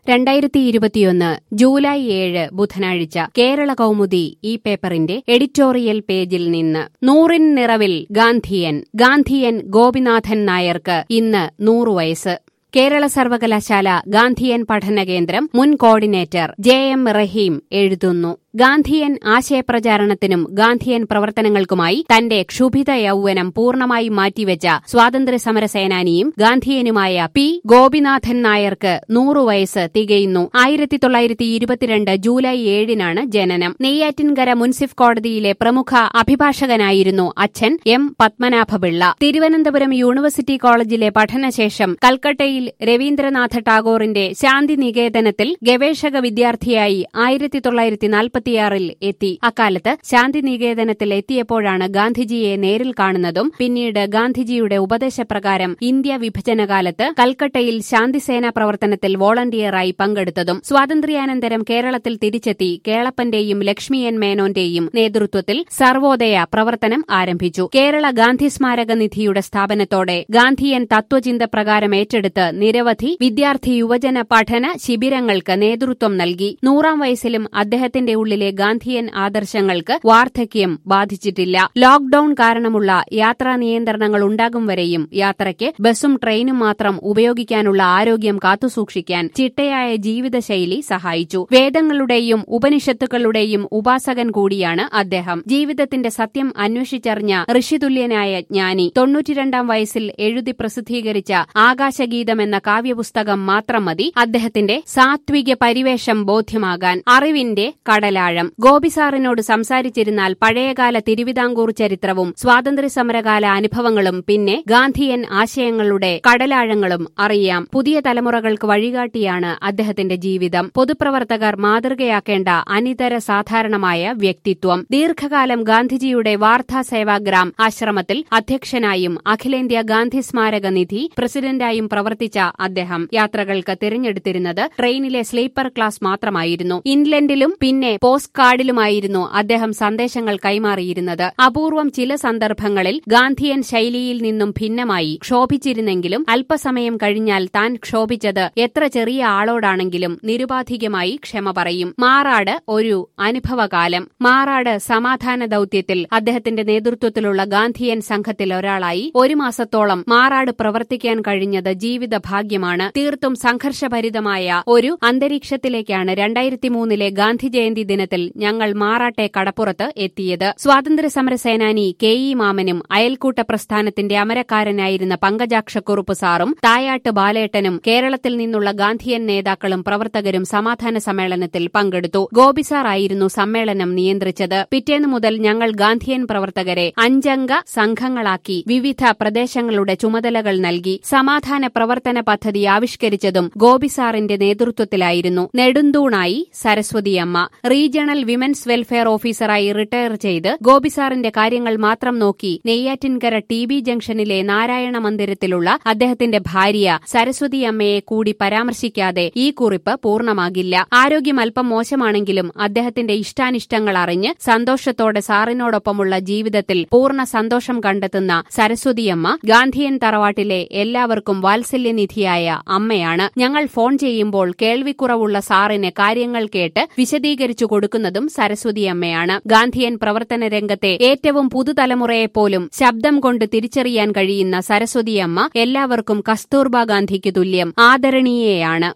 രണ്ടായിരത്തി ഇരുപത്തിയൊന്ന് ജൂലൈ ഏഴ് ബുധനാഴ്ച കേരള കൗമുദി ഈ പേപ്പറിന്റെ എഡിറ്റോറിയൽ പേജിൽ നിന്ന് നൂറിൻ നിറവിൽ ഗാന്ധിയൻ ഗാന്ധിയൻ ഗോപിനാഥൻ നായർക്ക് ഇന്ന് നൂറു വയസ്സ് കേരള സർവകലാശാല ഗാന്ധിയൻ പഠന കേന്ദ്രം മുൻ കോർഡിനേറ്റർ ജെ എം റഹീം എഴുതുന്നു ഗാന്ധിയൻ ആശയപ്രചാരണത്തിനും ഗാന്ധിയൻ പ്രവർത്തനങ്ങൾക്കുമായി തന്റെ ക്ഷുഭിത യൗവനം പൂർണ്ണമായി മാറ്റിവെച്ച സ്വാതന്ത്ര്യ സമര സേനാനിയും ഗാന്ധിയനുമായ പി ഗോപിനാഥൻ നായർക്ക് നൂറു വയസ്സ് തികയുന്നു ആയിരത്തി തൊള്ളായിരത്തി ഇരുപത്തിരണ്ട് ജൂലൈ ഏഴിനാണ് ജനനം നെയ്യാറ്റിൻകര മുൻസിഫ് കോടതിയിലെ പ്രമുഖ അഭിഭാഷകനായിരുന്നു അച്ഛൻ എം പത്മനാഭപിള്ള തിരുവനന്തപുരം യൂണിവേഴ്സിറ്റി കോളേജിലെ പഠനശേഷം കൽക്കട്ടയിൽ രവീന്ദ്രനാഥ ടാഗോറിന്റെ ശാന്തി നികേതനത്തിൽ ഗവേഷക വിദ്യാർത്ഥിയായി ആയിരത്തി തൊള്ളായിരത്തി നാൽപ്പത്തിയാറിൽ എത്തി അക്കാലത്ത് ശാന്തി നികേതനത്തിൽ എത്തിയപ്പോഴാണ് ഗാന്ധിജിയെ നേരിൽ കാണുന്നതും പിന്നീട് ഗാന്ധിജിയുടെ ഉപദേശപ്രകാരം ഇന്ത്യ വിഭജനകാലത്ത് കൽക്കട്ടയിൽ ശാന്തിസേനാ പ്രവർത്തനത്തിൽ വോളണ്ടിയറായി പങ്കെടുത്തതും സ്വാതന്ത്ര്യാനന്തരം കേരളത്തിൽ തിരിച്ചെത്തി കേളപ്പന്റെയും ലക്ഷ്മിയൻ മേനോന്റെയും നേതൃത്വത്തിൽ സർവോദയ പ്രവർത്തനം ആരംഭിച്ചു കേരള ഗാന്ധി സ്മാരക നിധിയുടെ സ്ഥാപനത്തോടെ ഗാന്ധിയൻ തത്വചിന്ത പ്രകാരം ഏറ്റെടുത്ത് നിരവധി വിദ്യാർത്ഥി യുവജന പഠന ശിബിരങ്ങൾക്ക് നേതൃത്വം നൽകി നൂറാം വയസ്സിലും അദ്ദേഹത്തിന്റെ ഉള്ളിലെ ഗാന്ധിയൻ ആദർശങ്ങൾക്ക് വാർദ്ധക്യം ബാധിച്ചിട്ടില്ല ലോക്ഡൌൺ കാരണമുള്ള യാത്രാ നിയന്ത്രണങ്ങൾ ഉണ്ടാകും വരെയും യാത്രയ്ക്ക് ബസും ട്രെയിനും മാത്രം ഉപയോഗിക്കാനുള്ള ആരോഗ്യം കാത്തുസൂക്ഷിക്കാൻ ചിട്ടയായ ജീവിതശൈലി സഹായിച്ചു വേദങ്ങളുടെയും ഉപനിഷത്തുക്കളുടെയും ഉപാസകൻ കൂടിയാണ് അദ്ദേഹം ജീവിതത്തിന്റെ സത്യം അന്വേഷിച്ചറിഞ്ഞ ഋഷിതുല്യനായ ജ്ഞാനി തൊണ്ണൂറ്റിരണ്ടാം വയസ്സിൽ എഴുതി പ്രസിദ്ധീകരിച്ച ആകാശഗീതം എന്ന കാവ്യപുസ്തകം മാത്രം മതി അദ്ദേഹത്തിന്റെ സാത്വിക പരിവേഷം ബോധ്യമാകാൻ അറിവിന്റെ കടലാഴം ഗോപിസാറിനോട് സംസാരിച്ചിരുന്നാൽ പഴയകാല തിരുവിതാംകൂർ ചരിത്രവും സ്വാതന്ത്ര്യസമരകാല അനുഭവങ്ങളും പിന്നെ ഗാന്ധിയൻ ആശയങ്ങളുടെ കടലാഴങ്ങളും അറിയാം പുതിയ തലമുറകൾക്ക് വഴികാട്ടിയാണ് അദ്ദേഹത്തിന്റെ ജീവിതം പൊതുപ്രവർത്തകർ മാതൃകയാക്കേണ്ട അനിതര സാധാരണമായ വ്യക്തിത്വം ദീർഘകാലം ഗാന്ധിജിയുടെ വാർത്താ സേവാഗ്രാം ആശ്രമത്തിൽ അധ്യക്ഷനായും അഖിലേന്ത്യാ ഗാന്ധി സ്മാരക നിധി പ്രസിഡന്റായും പ്രവർത്തിച്ച അദ്ദേഹം യാത്രകൾക്ക് തിരഞ്ഞെടുത്തിരുന്നത് ട്രെയിനിലെ സ്ലീപ്പർ ക്ലാസ് മാത്രമായിരുന്നു ഇംഗ്ലണ്ടിലും പിന്നെ പോസ്റ്റ് കാർഡിലുമായിരുന്നു അദ്ദേഹം സന്ദേശങ്ങൾ കൈമാറിയിരുന്നത് അപൂർവം ചില സന്ദർഭങ്ങളിൽ ഗാന്ധിയൻ ശൈലിയിൽ നിന്നും ഭിന്നമായി ക്ഷോഭിച്ചിരുന്നെങ്കിലും അല്പസമയം കഴിഞ്ഞാൽ താൻ ക്ഷോഭിച്ചത് എത്ര ചെറിയ ആളോടാണെങ്കിലും നിരുപാധികമായി ക്ഷമ പറയും മാറാട് ഒരു അനുഭവകാലം മാറാട് സമാധാന ദൌത്യത്തിൽ അദ്ദേഹത്തിന്റെ നേതൃത്വത്തിലുള്ള ഗാന്ധിയൻ സംഘത്തിൽ ഒരാളായി ഒരു മാസത്തോളം മാറാട് പ്രവർത്തിക്കാൻ കഴിഞ്ഞത് ജീവിത ഭാഗ്യമാണ് തീർത്തും സംഘർഷഭരിതമായ ഒരു അന്തരീക്ഷത്തിലേക്കാണ് രണ്ടായിരത്തി മൂന്നിലെ ഗാന്ധി ജയന്തി ദിനത്തിൽ ഞങ്ങൾ മാറാട്ടെ കടപ്പുറത്ത് എത്തിയത് സ്വാതന്ത്ര്യ സമര സേനാനി കെ ഇ മാമനും അയൽക്കൂട്ട പ്രസ്ഥാനത്തിന്റെ അമരക്കാരനായിരുന്ന പങ്കജാക്ഷക്കുറുപ്പ് സാറും തായാട്ട് ബാലേട്ടനും കേരളത്തിൽ നിന്നുള്ള ഗാന്ധിയൻ നേതാക്കളും പ്രവർത്തകരും സമാധാന സമ്മേളനത്തിൽ പങ്കെടുത്തു ഗോപിസാർ ആയിരുന്നു സമ്മേളനം നിയന്ത്രിച്ചത് പിറ്റേന്നു മുതൽ ഞങ്ങൾ ഗാന്ധിയൻ പ്രവർത്തകരെ അഞ്ചംഗ സംഘങ്ങളാക്കി വിവിധ പ്രദേശങ്ങളുടെ ചുമതലകൾ നൽകി സമാധാന പ്രവർത്തന പദ്ധതി ആവിഷ്കരിച്ചതും ഗോപിസാറിന്റെ നേതൃത്വത്തിലായിരുന്നു നെടുന്തൂണായി സരസ്വതിയമ്മ റീജിയണൽ വിമൻസ് വെൽഫെയർ ഓഫീസറായി റിട്ടയർ ചെയ്ത് ഗോപിസാറിന്റെ കാര്യങ്ങൾ മാത്രം നോക്കി നെയ്യാറ്റിൻകര ടി ബി ജംഗ്ഷനിലെ നാരായണ മന്ദിരത്തിലുള്ള അദ്ദേഹത്തിന്റെ ഭാര്യ സരസ്വതിയമ്മയെ കൂടി പരാമർശിക്കാതെ ഈ കുറിപ്പ് പൂർണ്ണമാകില്ല ആരോഗ്യം അല്പം മോശമാണെങ്കിലും അദ്ദേഹത്തിന്റെ ഇഷ്ടാനിഷ്ടങ്ങൾ അറിഞ്ഞ് സന്തോഷത്തോടെ സാറിനോടൊപ്പമുള്ള ജീവിതത്തിൽ പൂർണ്ണ സന്തോഷം കണ്ടെത്തുന്ന സരസ്വതിയമ്മ ഗാന്ധിയൻ തറവാട്ടിലെ എല്ലാവർക്കും വാത്സല്യനിധിയായ അമ്മയാണ് ഞങ്ങൾ ഫോൺ ചെയ്യുമ്പോൾ കേൾവിക്കുറവുള്ള സാറിന് കാര്യങ്ങൾ കേട്ട് വിശദീകരിച്ചു കൊടുക്കുന്നതും സരസ്വതിയമ്മയാണ് ഗാന്ധിയൻ പ്രവർത്തന രംഗത്തെ ഏറ്റവും പുതുതലമുറയെപ്പോലും ശബ്ദം കൊണ്ട് തിരിച്ചറിയാൻ കഴിയുന്ന സരസ്വതിയമ്മ എല്ലാവർക്കും കസ്തൂർബ ഗാന്ധിക്ക് തുല്യം ആദരണീയയാണ്